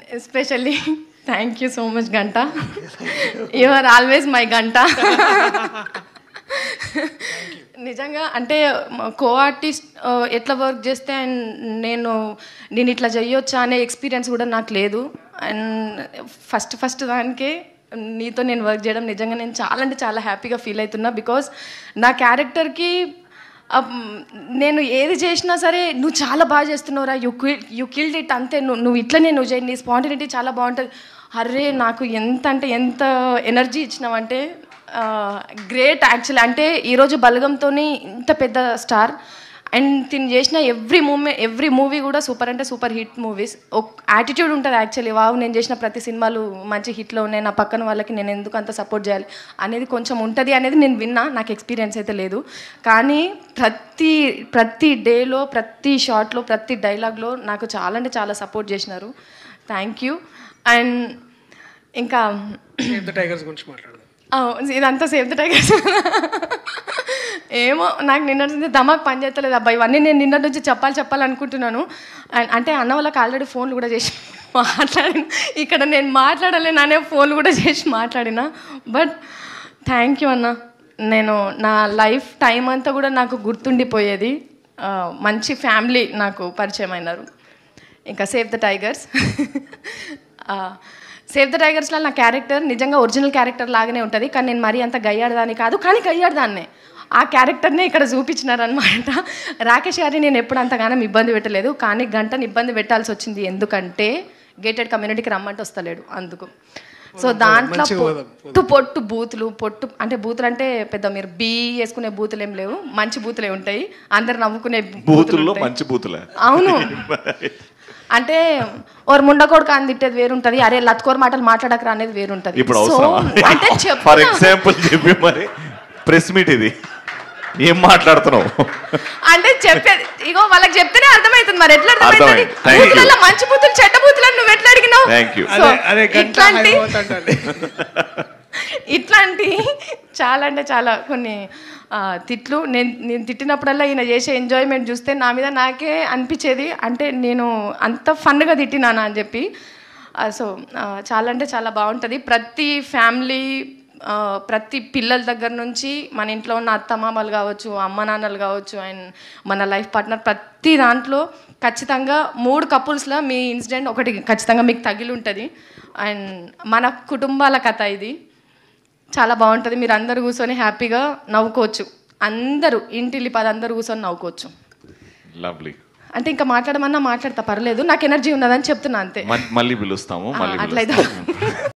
Especially thank you so much Ganta you are always my Ganta నిజంగా అంటే co artist ఎట్లా work చేస్తే అండ్ నేను నేను ఇట్లా చేయొచ్చా అనే ఎక్స్పీరియన్స్ కూడా నాకు లేదు అండ్ ఫస్ట్ ఫస్ట్ దానికే నీతో నేను వర్క్ చేయడం నిజంగా నేను చాలా అంటే చాలా హ్యాపీగా ఫీల్ అవుతున్నా బికాస్ నా క్యారెక్టర్కి నేను ఏది చేసినా సరే నువ్వు చాలా బాగా చేస్తున్నావురా you kill you killed it అంతే నువ్వు నువ్వు ఇట్లనే నువ్వు చేయి నీ స్పాంటినిటీ చాలా బాగుంటుంది అరే నాకు ఎంత అంటే ఎంత ఎనర్జీ ఇచ్చినావంటే గ్రేట్ యాక్చువల్లీ అంటే ఈరోజు బలగంతో ఇంత పెద్ద స్టార్ అండ్ తిని చేసిన ఎవ్రీ మూవీ ఎవ్రీ మూవీ కూడా సూపర్ అంటే సూపర్ హిట్ మూవీస్ ఒక యాటిట్యూడ్ ఉంటుంది యాక్చువల్లీ వావ్ నేను చేసిన ప్రతి సినిమాలు మంచి హిట్లో ఉన్నాయి నా పక్కన వాళ్ళకి నేను ఎందుకు అంత సపోర్ట్ చేయాలి అనేది కొంచెం ఉంటుంది అనేది నేను విన్నా నాకు ఎక్స్పీరియన్స్ అయితే లేదు కానీ ప్రతి ప్రతి డేలో ప్రతి షాట్లో ప్రతి డైలాగ్లో నాకు చాలా అంటే చాలా సపోర్ట్ చేసినారు థ్యాంక్ యూ అండ్ ఇంకా సేవ్ ద టైగర్స్ గురించి మాట్లాడదాం ఆ, ఇదంతా సేఫ్ ద టైగర్స్ ఏమో నాకు నిన్నటి నుంచి దమాక్ పని చేస్తలేదు అబ్బాయి ఇవన్నీ నేను నిన్నటి నుంచి చెప్పాలి చెప్పాలనుకుంటున్నాను అండ్ అంటే అన్న వాళ్ళకి ఆల్రెడీ ఫోన్లు కూడా చేసి మాట్లాడిన ఇక్కడ నేను మాట్లాడలేను అనే ఫోన్లు కూడా చేసి మాట్లాడిన బట్ థ్యాంక్ యూ అన్న నేను నా లైఫ్ టైం అంతా కూడా నాకు గుర్తుండిపోయేది ఆ, మంచి ఫ్యామిలీ నాకు పరిచయం అయినారు ఇంకా save the tigers save the టైగర్స్లో నా క్యారెక్టర్ నిజంగా ఒరిజినల్ క్యారెక్టర్ లాగానే ఉంటుంది కానీ నేను మరీ అంత గయ్యాడదాన్ని కాదు కానీ గయ్యాడదాన్నే ఆ క్యారెక్టర్నే ఇక్కడ చూపించినారనమాట రాకేష్ గారిని నేను ఎప్పుడు అంతగానం ఇబ్బంది పెట్టలేదు కానీ గంటను ఇబ్బంది పెట్టాల్సి వచ్చింది ఎందుకంటే గేటెడ్ కమ్యూనిటీకి రమ్మంటే వస్తలేడు అందుకు సో దాంట్లో మంచిగా పోదాం, పొట్టు పొట్టు బూతులు పొట్టు అంటే బూతులు అంటే పెద్ద మీరు బీ వేసుకునే బూతులు ఏం లేవు మంచి బూతులే ఉంటాయి అందరు నవ్వుకునే బూతులు బూతుల్లో ఉంటాయి. మంచి బూతులే అవును అంటే ఓరు ముండకోడు కాని తిట్టేది వేరుంటది అరే లత్కోర్ మాటలు మాట్లాడకరా అనేది వేరుంటది ఇప్పుడు సో అవసరం అంటే ఫర్ చెప్తున్నా. ఎగ్జాంపుల్ చెప్పి మరి ప్రెస్ మీట్ ఇది ఏం మాట్లాడుతున్నావు అంటే చెప్పేది ఇగో వాళ్ళకి చెప్తేనే అర్థమవుతుంది మరి ఎట్లా అర్థమవుతుంది అర్థమైంది. Thank you. బూతులలో మంచి బూతులు చెడ్డ బూతులు అని నువ్వు ఎట్లా అడిగినావు Thank you. సో అదే అదే గంట ఇట్లాంటి అయిపోతుందండి ఇట్లాంటి చాలా అంటే చాలా కొన్ని ఆ, తిట్లు నేను నేను తిట్టినప్పుడల్లా ఈయన చేసే ఎంజాయ్మెంట్ చూస్తే నా మీద నాకే అనిపించేది అంటే నేను అంత ఫన్గా తిట్టినానా అని చెప్పి ఆ, సో ఆ, చాలా అంటే చాలా బాగుంటుంది ప్రతి ఫ్యామిలీ ఆ, ప్రతి పిల్లల దగ్గర నుంచి మన ఇంట్లో ఉన్న అత్తమామలు కావచ్చు అమ్మ నాన్నలు కావచ్చు అండ్ మన లైఫ్ పార్ట్నర్ ప్రతి దాంట్లో ఖచ్చితంగా మూడు కపుల్స్లో మీ ఇన్సిడెంట్ ఒకటి ఖచ్చితంగా మీకు తగిలి ఉంటుంది అండ్ మన కుటుంబాల కథ ఇది చాలా బాగుంటుంది మీరు అందరు కూర్చొని హ్యాపీగా నవ్వుకోవచ్చు అందరూ ఇంటిల్లి పది అందరూ కూర్చొని నవ్వుకోవచ్చు లవ్లీ అంటే ఇంకా మాట్లాడమన్నా మాట్లాడతా పర్లేదు నాకు ఎనర్జీ ఉన్నదని చెప్తున్నా అంతే మళ్ళీ పిలుస్తాము ఆ, మళ్ళీ అట్లయితే పిలుస్తాము